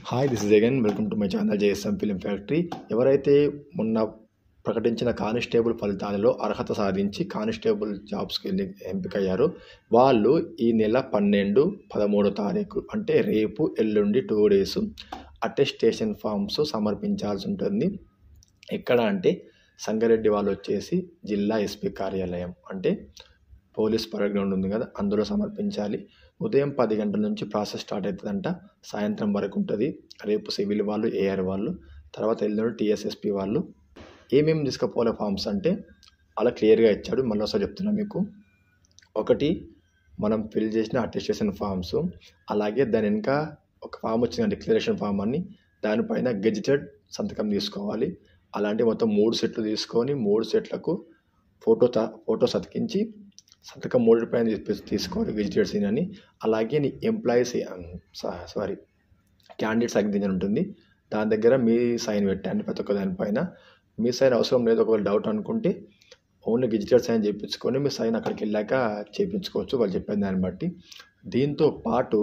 hi this is again welcome to my channel JSM film factory ఎవరైతే మొన్న ప్రకటించిన constable ఫలితాలలో అర్హత సాధించి కానిస్టేబుల్ జాబ్స్కి ఎన్ని ఎంపికయ్యారో వాళ్ళు ఈ నెల పన్నెండు పదమూడో తారీఖు అంటే రేపు ఎల్లుండి టూ డేస్ అటెస్టేషన్ ఫామ్స్ సమర్పించాల్సి ఉంటుంది ఎక్కడ అంటే సంగారెడ్డి వాళ్ళు వచ్చేసి జిల్లా ఎస్పీ కార్యాలయం అంటే పోలీస్ పరేడ్ గ్రౌండ్ ఉంది కదా అందులో సమర్పించాలి ఉదయం పది గంటల నుంచి ప్రాసెస్ స్టార్ట్ అవుతుందంట సాయంత్రం వరకు ఉంటుంది రేపు సివిల్ వాళ్ళు ఏఆర్ వాళ్ళు తర్వాత ఎల్లుండి టీఎస్ఎస్పి వాళ్ళు ఏమేమి తీసుకుపోలే ఫామ్స్ అంటే అలా క్లియర్గా ఇచ్చాడు మళ్ళీ ఒకసారి చెప్తున్నా మీకు ఒకటి మనం ఫిల్ చేసిన అటెస్టేషన్ ఫామ్స్ అలాగే దాని వెనుక ఒక ఫామ్ వచ్చిన డిక్లరేషన్ ఫామ్ అని దానిపైన గెజిటెడ్ సంతకం తీసుకోవాలి అలాంటి మొత్తం మూడు సెట్లు తీసుకొని మూడు సెట్లకు ఫోటో త ఫోటో సతికించి సంతకం మూడు పైన తీసి- తీసుకోవాలి గెజిటెడ్ సీన్ అని అలాగే నీ ఎంప్లాయీస్ సారీ క్యాండిడేట్ సైన్ ఉంటుంది దాని దగ్గర మీ సైన్ పెట్టండి ప్రతి ఒక్క దానిపైన మీ సైన్ అవసరం లేదు ఒకవేళ డౌట్ అనుకుంటే ఓన్లీ డిజిటల్ సైన్ చేయించుకొని మీ సైన్ అక్కడికి వెళ్ళాక చేయించుకోవచ్చు వాళ్ళు చెప్పిన దాన్ని బట్టి దీంతో పాటు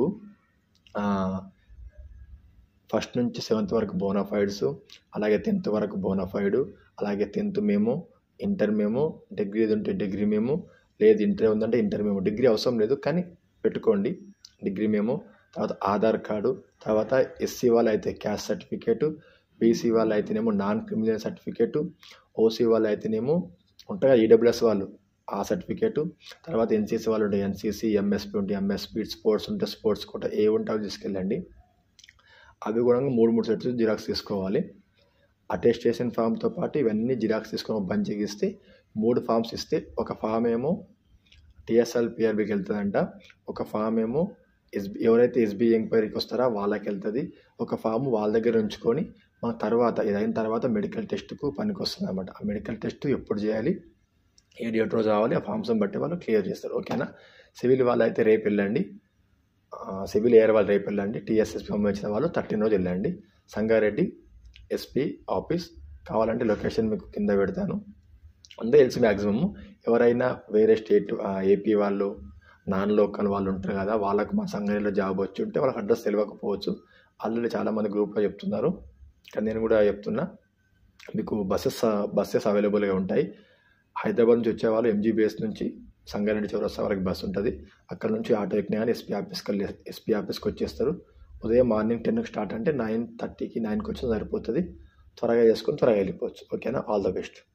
ఫస్ట్ నుంచి సెవెంత్ వరకు బోనాఫైడ్స్ అలాగే టెన్త్ వరకు బోనాఫైడ్ అలాగే టెన్త్ మేము ఇంటర్ మేము డిగ్రీ ఉంటే డిగ్రీ మేము లేదు ఇంటర్ ఉందంటే ఇంటర్ మేము డిగ్రీ అవసరం లేదు కానీ పెట్టుకోండి డిగ్రీ మేము తర్వాత ఆధార్ కార్డు తర్వాత ఎస్సీ వాళ్ళు అయితే క్యాస్ట్ సర్టిఫికేటు బీసీ వాళ్ళు అయితేనేమో నాన్ క్రిమినల్ సర్టిఫికేటు ఓసీ వాళ్ళు అయితేనేమో ఉంటాయి ఈడబ్ల్యూఎస్ వాళ్ళు ఆ సర్టిఫికేటు తర్వాత ఎన్సీసీ వాళ్ళు ఉంటాయి ఎన్సీసీ ఎంఎస్పీ ఉంటే ఎంఎస్పీ స్పోర్ట్స్ ఉంటే స్పోర్ట్స్ కూడా ఏ ఉంటే అవి తీసుకెళ్ళండి అవి కూడా మూడు మూడు సెట్స్ జిరాక్స్ తీసుకోవాలి అటెస్టేషన్ ఫామ్తో పాటు ఇవన్నీ జిరాక్స్ తీసుకొని ఒక బంచ్ ఇస్తే మూడు ఫామ్స్ ఇస్తే ఒక ఫామ్ ఏమో టిఎస్ఎల్ పిఆర్బికి వెళ్తుందంట ఒక ఫామ్ ఏమో ఎస్బి ఎవరైతే ఎస్బీ ఎంక్వైరీకి వస్తారో వాళ్ళకి వెళ్తుంది ఒక ఫామ్ వాళ్ళ దగ్గర ఉంచుకొని మన తర్వాత ఇది అయిన తర్వాత మెడికల్ టెస్ట్కు పనికి వస్తుంది అనమాట ఆ మెడికల్ టెస్ట్ ఎప్పుడు చేయాలి ఏ డేట్ రోజు రావాలి ఆ ఫామ్స్ని బట్టి వాళ్ళు క్లియర్ చేస్తారు ఓకేనా సివిల్ వాళ్ళు అయితే రేపు వెళ్ళండి ఆ, సివిల్ ఎయిర్ వాళ్ళు రేపు వెళ్ళండి టీఎస్ఎస్పీ సంబంధించిన వాళ్ళు థర్టీన్ రోజు వెళ్ళండి సంగారెడ్డి ఎస్పీ ఆఫీస్ కావాలంటే లొకేషన్ మీకు కింద పెడతాను అంతే తెలుసు మ్యాక్సిమమ్ ఎవరైనా వేరే స్టేట్ ఏపీ వాళ్ళు నాన్ లోకల్ వాళ్ళు ఉంటారు కదా వాళ్ళకు మా సంగారెడ్డిలో జాబ్ వచ్చి ఉంటే వాళ్ళకి అడ్రస్ తెలియకపోవచ్చు ఆల్రెడీ చాలామంది గ్రూప్లో చెప్తున్నారు కానీ నేను కూడా చెప్తున్నా మీకు బస్సెస్ బస్సెస్ అవైలబుల్గా ఉంటాయి హైదరాబాద్ నుంచి వచ్చేవాళ్ళు ఎంజీబీఎస్ నుంచి సంగారెడ్డి చౌరస్తా వరకు బస్సు ఉంటుంది అక్కడ నుంచి ఆటో ఎక్కినా కానీ ఎస్పీ ఆఫీస్కి వెళ్ళి ఎస్పీ ఆఫీస్కి వచ్చేస్తారు ఉదయం మార్నింగ్ టెన్కి స్టార్ట్ అంటే నైన్ థర్టీకి నైన్కి వచ్చిన సరిపోతుంది త్వరగా చేసుకొని త్వరగా వెళ్ళిపోవచ్చు ఓకేనా ఆల్ ద బెస్ట్